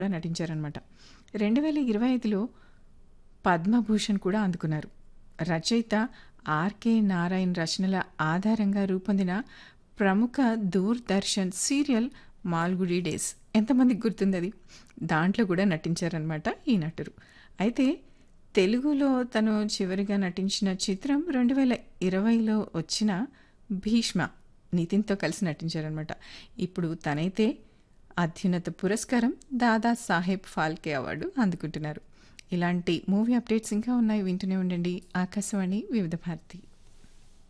కూడా నటించారనమాట. 2025లో పద్మభూషణ్ కూడా అందుకున్నారు. రచయిత ఆర్‌కే నారాయణ్ రచనల ఆధారంగా రూపొందిన ప్రముఖ దూరదర్శన్ సీరియల్ 'మాల్గుడి డేస్' ఎంతమందికి గుర్తుందది? దాంట్లో కూడా నటించారనమాట ఈ నటుడు. అయితే తెలుగులో తను చివరిగా నటించిన చిత్రం 2020లో వచ్చిన 'భీష్మ' నితిన్‌తో కలిసి నటించారనమాట. ఇప్పుడు తనైతే అత్యున్నత పురస్కారం దాదా సాహెబ్ ఫాల్కే అవార్డు అందుకుంటున్నారు. ఇలాంటి మూవీ అప్డేట్స్ ఇంకా ఉన్నాయి వింటూనే ఉండండి. ఆకాశవాణి వివిధ భారతి.